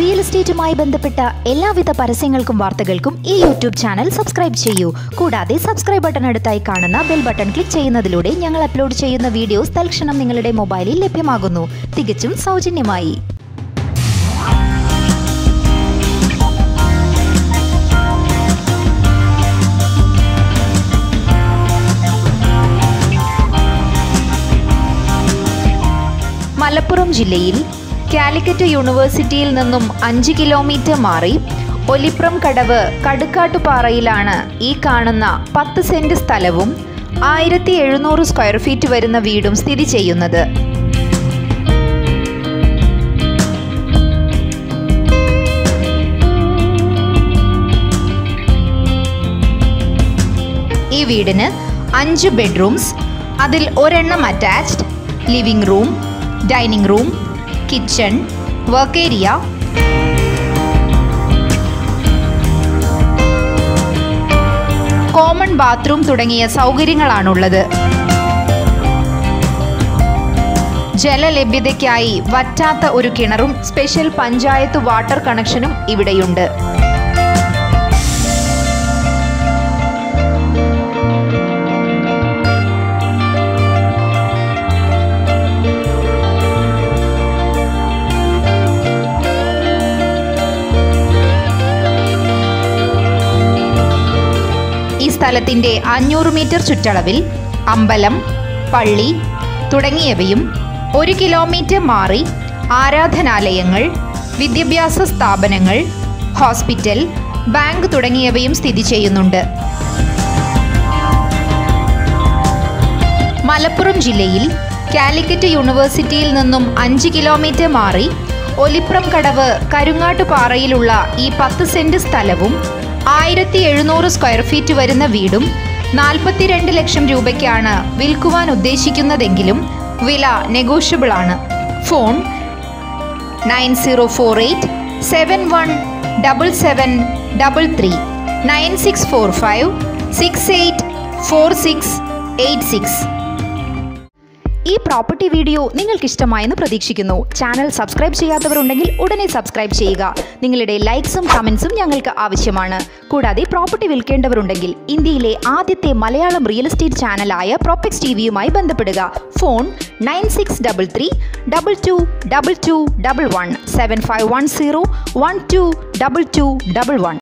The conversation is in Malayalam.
റിയൽ എസ്റ്റേറ്റുമായി ബന്ധപ്പെട്ട എല്ലാവിധ പരസ്യങ്ങൾക്കും വാർത്തകൾക്കും ഈ യൂട്യൂബ് ചാനൽ സബ്സ്ക്രൈബ് ചെയ്യൂ കൂടാതെ സബ്സ്ക്രൈബ് ബട്ടൺ അടുത്തായി കാണുന്ന ബെൽ ബട്ടൺ ക്ലിക്ക് ചെയ്യുന്നതിലൂടെ ഞങ്ങൾ അപ്ലോഡ് ചെയ്യുന്ന വീഡിയോസ് തൽക്ഷണം നിങ്ങളുടെ മൊബൈലിൽ ലഭ്യമാകുന്നു തികച്ചും സൗജന്യമായി മലപ്പുറം ജില്ലയിൽ കാലിക്കറ്റ് യൂണിവേഴ്സിറ്റിയിൽ നിന്നും അഞ്ച് കിലോമീറ്റർ മാറി ഒലിപ്രം കടവ് കടുക്കാട്ടുപാറയിലാണ് ഈ കാണുന്ന പത്ത് സെന്റ് സ്ഥലവും ആയിരത്തി എഴുന്നൂറ് സ്ക്വയർ ഫീറ്റ് വരുന്ന വീടും സ്ഥിതി ചെയ്യുന്നത് ഈ വീടിന് അഞ്ച് ബെഡ്റൂംസ് അതിൽ ഒരെണ്ണം attached living room dining room kitchen work area common bathroom തുടങ്ങിയ സൗകര്യങ്ങളാണുള്ളത് ജലലഭ്യതയ്ക്കായി വറ്റാത്ത ഒരു കിണറും സ്പെഷ്യൽ പഞ്ചായത്ത് വാട്ടർ കണക്ഷനും ഇവിടെയുണ്ട് ഈ സ്ഥലത്തിന്റെ അഞ്ഞൂറ് മീറ്റർ ചുറ്റളവിൽ അമ്പലം പള്ളി തുടങ്ങിയവയും ഒരു കിലോമീറ്റർ മാറി ആരാധനാലയങ്ങൾ വിദ്യാഭ്യാസ സ്ഥാപനങ്ങൾ ഹോസ്പിറ്റൽ ബാങ്ക് തുടങ്ങിയവയും സ്ഥിതി ചെയ്യുന്നുണ്ട് മലപ്പുറം ജില്ലയിൽ കാലിക്കറ്റ് യൂണിവേഴ്സിറ്റിയിൽ നിന്നും അഞ്ച് കിലോമീറ്റർ മാറി ഒലിപ്രം കടവ് കരുങ്ങാട്ടുപാറയിലുള്ള ഈ പത്ത് സെന്റ് സ്ഥലവും ആയിരത്തി എഴുന്നൂറ് സ്ക്വയർ ഫീറ്റ് വരുന്ന വീടും നാൽപ്പത്തിരണ്ട് ലക്ഷം രൂപയ്ക്കാണ് വിൽക്കുവാൻ ഉദ്ദേശിക്കുന്നതെങ്കിലും വില നെഗോഷ്യബിൾ ആണ് phone nine zero four eight seven one double seven double three nine six four five six eight four six eight six ഈ പ്രോപ്പർട്ടി വീഡിയോ നിങ്ങൾക്ക് ഇഷ്ടമായെന്ന് പ്രതീക്ഷിക്കുന്നു ചാനൽ സബ്സ്ക്രൈബ് ചെയ്യാത്തവരുണ്ടെങ്കിൽ ഉടനെ സബ്സ്ക്രൈബ് ചെയ്യുക നിങ്ങളുടെ ലൈക്സും കമൻസും ഞങ്ങൾക്ക് ആവശ്യമാണ് കൂടാതെ പ്രോപ്പർട്ടി വിൽക്കേണ്ടവരുണ്ടെങ്കിൽ ഇന്ത്യയിലെ ആദ്യത്തെ മലയാളം റിയൽ എസ്റ്റേറ്റ് ചാനലായ പ്രോപ്പക്സ് ടി വിയുമായി ബന്ധപ്പെടുക phone nine six double three double two double two double one seven five one zero one two double two double one